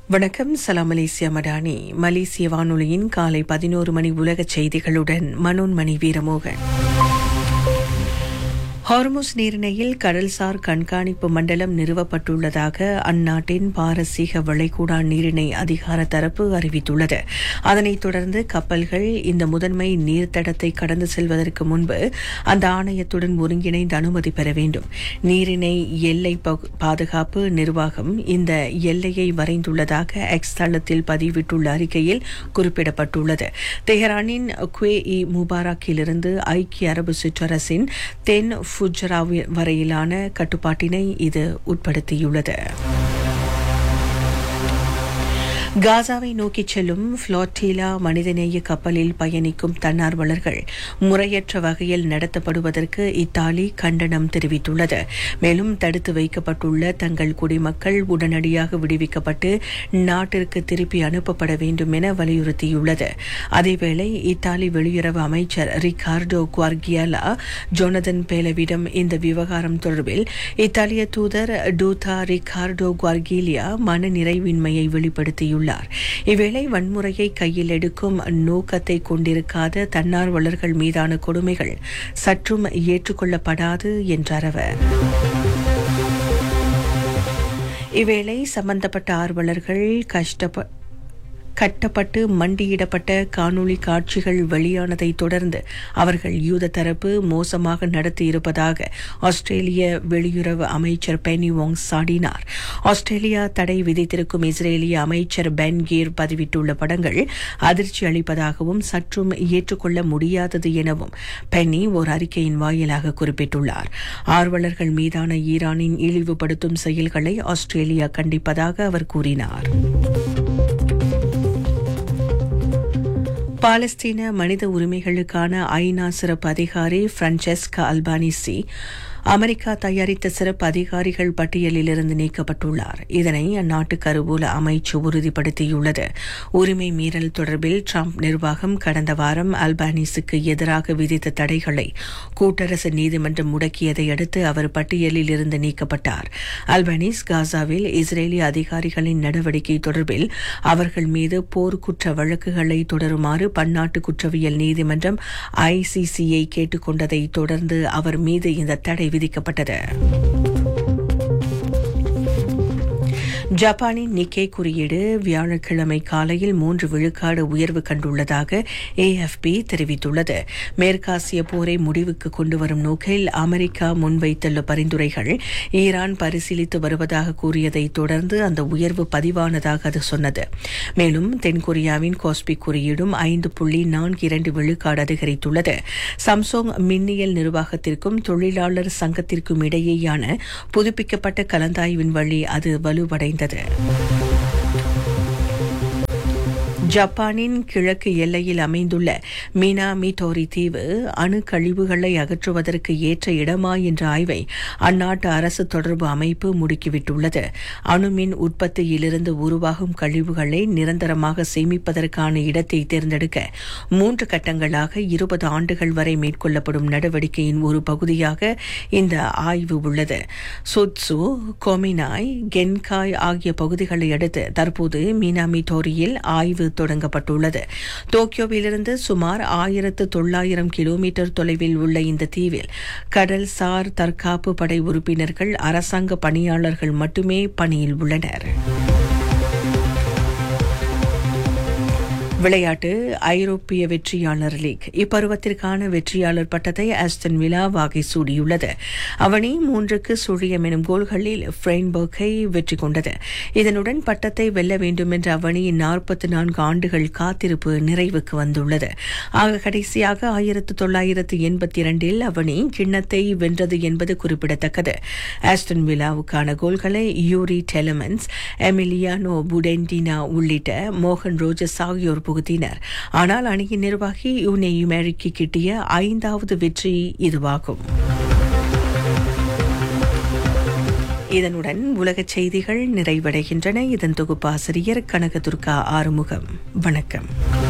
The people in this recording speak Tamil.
வணக்கம் சலாம் மலேசியா மடானி மலேசிய வானொலியின் காலை பதினோரு மணி உலகச் செய்திகளுடன் மனோன்மணி வீரமோகன் ஹார்முஸ் நீரிணையில் கடல்சார் கண்காணிப்பு மண்டலம் நிறுவப்பட்டுள்ளதாக அந்நாட்டின் பாரசீக வளைகுடா நீரிணை அதிகார தரப்பு அறிவித்துள்ளது அதனைத் தொடர்ந்து கப்பல்கள் இந்த முதன்மை நீர்த்தடத்தை கடந்து செல்வதற்கு முன்பு அந்த ஆணையத்துடன் ஒருங்கிணைந்து அனுமதி பெற வேண்டும் நீரிணை எல்லை பகு- பாதுகாப்பு நிர்வாகம் இந்த எல்லையை வரைந்துள்ளதாக எக்ஸ் தளத்தில் பதிவிட்டுள்ள அறிக்கையில் குறிப்பிடப்பட்டுள்ளது தெஹ்ரானின் குவே இ முபாரக்கிலிருந்து ஐக்கிய அரபு சிற்றரசின் தென் ஃபுஜரா வரையிலான கட்டுப்பாட்டினை இது உட்படுத்தியுள்ளது காசாவை நோக்கிச் செல்லும் ஃப்ளோட்டிலா மனிதநேய கப்பலில் பயணிக்கும் தன்னார்வலர்கள் முறையற்ற வகையில் நடத்தப்படுவதற்கு இத்தாலி கண்டனம் தெரிவித்துள்ளது மேலும் தடுத்து வைக்கப்பட்டுள்ள தங்கள் குடிமக்கள் உடனடியாக விடுவிக்கப்பட்டு நாட்டிற்கு திருப்பி அனுப்பப்பட வேண்டும் என வலியுறுத்தியுள்ளது அதேவேளை இத்தாலி வெளியுறவு அமைச்சர் ரிகார்டோ குவார்கியாலா ஜோனதன் பேலவிடம் இந்த விவகாரம் தொடர்பில் இத்தாலிய தூதர் டூதா ரிகார்டோ குவார்கிலியா மன நிறைவின்மையை வெளிப்படுத்தியுள்ளார் இவ்வேளை வன்முறையை கையில் எடுக்கும் நோக்கத்தை கொண்டிருக்காத தன்னார்வலர்கள் மீதான கொடுமைகள் சற்றும் ஏற்றுக்கொள்ளப்படாது என்றார் அவர் இவ்வேளை சம்பந்தப்பட்ட ஆர்வலர்கள் கஷ்டப்ப கட்டப்பட்டு மண்டியிடப்பட்ட காணொளி காட்சிகள் வெளியானதை தொடர்ந்து அவர்கள் யூத தரப்பு மோசமாக நடத்தியிருப்பதாக ஆஸ்திரேலிய வெளியுறவு அமைச்சர் பெனி வாங் சாடினார் ஆஸ்திரேலியா தடை விதித்திருக்கும் இஸ்ரேலிய அமைச்சர் பென் கீர் பதிவிட்டுள்ள படங்கள் அதிர்ச்சி அளிப்பதாகவும் சற்றும் ஏற்றுக்கொள்ள முடியாதது எனவும் பென்னி ஒரு அறிக்கையின் வாயிலாக குறிப்பிட்டுள்ளார் ஆர்வலர்கள் மீதான ஈரானின் இழிவுபடுத்தும் செயல்களை ஆஸ்திரேலியா கண்டிப்பதாக அவர் கூறினார் பாலஸ்தீன மனித உரிமைகளுக்கான ஐநா சிறப்பு அதிகாரி பிரான்செஸ்கா அல்பானிசி அமெரிக்கா தயாரித்த சிறப்பு அதிகாரிகள் பட்டியலிலிருந்து நீக்கப்பட்டுள்ளார் இதனை அந்நாட்டு கருவூல அமைச்சு உறுதிப்படுத்தியுள்ளது உரிமை மீறல் தொடர்பில் ட்ரம்ப் நிர்வாகம் கடந்த வாரம் அல்பானிஸுக்கு எதிராக விதித்த தடைகளை கூட்டரசு நீதிமன்றம் முடக்கியதை அடுத்து அவர் பட்டியலில் இருந்து நீக்கப்பட்டார் அல்பானிஸ் காசாவில் இஸ்ரேலிய அதிகாரிகளின் நடவடிக்கை தொடர்பில் அவர்கள் மீது போர்க்குற்ற வழக்குகளை தொடருமாறு பன்னாட்டு குற்றவியல் நீதிமன்றம் ஐசிசியை கேட்டுக்கொண்டதை தொடர்ந்து அவர் மீது இந்த தடை விதிக்கப்பட்டது ஜப்பானின் நிக்கே குறியீடு வியாழக்கிழமை காலையில் மூன்று விழுக்காடு உயர்வு கண்டுள்ளதாக ஏஎஃப்பி தெரிவித்துள்ளது மேற்காசிய போரை முடிவுக்கு கொண்டுவரும் நோக்கில் அமெரிக்கா முன்வைத்துள்ள பரிந்துரைகள் ஈரான் பரிசீலித்து வருவதாக கூறியதை தொடர்ந்து அந்த உயர்வு பதிவானதாக அது சொன்னது மேலும் தென்கொரியாவின் கோஸ்பி குறியீடும் ஐந்து புள்ளி நான்கு இரண்டு விழுக்காடு அதிகரித்துள்ளது சம்சோங் மின்னியல் நிர்வாகத்திற்கும் தொழிலாளர் சங்கத்திற்கும் இடையேயான புதுப்பிக்கப்பட்ட கலந்தாய்வின் வழி அது வலுவடைந்தது ஜப்பானின் கிழக்கு எல்லையில் அமைந்துள்ள மினாமிடோரி தீவு அணு கழிவுகளை அகற்றுவதற்கு ஏற்ற இடமா என்ற ஆய்வை அந்நாட்டு அரசு தொடர்பு அமைப்பு முடுக்கிவிட்டுள்ளது அணுமின் உற்பத்தியிலிருந்து உருவாகும் கழிவுகளை நிரந்தரமாக சேமிப்பதற்கான இடத்தை தேர்ந்தெடுக்க மூன்று கட்டங்களாக இருபது ஆண்டுகள் வரை மேற்கொள்ளப்படும் நடவடிக்கையின் ஒரு பகுதியாக இந்த ஆய்வு உள்ளது சுட்சு கொமினாய் கென்காய் ஆகிய பகுதிகளை அடுத்து தற்போது மீனாமிடோரியில் ஆய்வு தொடங்கப்பட்டுள்ளது டோக்கியோவிலிருந்து சுமார் ஆயிரத்து தொள்ளாயிரம் கிலோமீட்டர் தொலைவில் உள்ள இந்த தீவில் கடல்சார் தற்காப்பு படை உறுப்பினர்கள் அரசாங்க பணியாளர்கள் மட்டுமே பணியில் உள்ளனர் விளையாட்டு ஐரோப்பிய வெற்றியாளர் லீக் இப்பருவத்திற்கான வெற்றியாளர் பட்டத்தை ஆஸ்டன் விலா வாகை சூடியுள்ளது அவனி மூன்றுக்கு சுழியம் எனும் கோல்களில் ஃப்ரெயின்பர்க்கை வெற்றி கொண்டது இதனுடன் பட்டத்தை வெல்ல வேண்டும் என்ற அவனியின் நாற்பத்தி நான்கு ஆண்டுகள் காத்திருப்பு நிறைவுக்கு வந்துள்ளது ஆக கடைசியாக ஆயிரத்து தொள்ளாயிரத்து எண்பத்தி இரண்டில் அவனி கிண்ணத்தை வென்றது என்பது குறிப்பிடத்தக்கது ஆஸ்டன் விலாவுக்கான கோல்களை யூரி டெலமன்ஸ் எமிலியானோ புடென்டினா உள்ளிட்ட மோகன் ரோஜஸ் ஆகியோர் புகுத்தினர் ஆனால் அணியின் நிர்வாகி யூனே யுமேரிக்கு கிட்டிய ஐந்தாவது வெற்றி இதுவாகும் இதனுடன் உலகச் செய்திகள் நிறைவடைகின்றன இதன் தொகுப்பாசிரியர் கனகதுர்கா ஆறுமுகம் வணக்கம்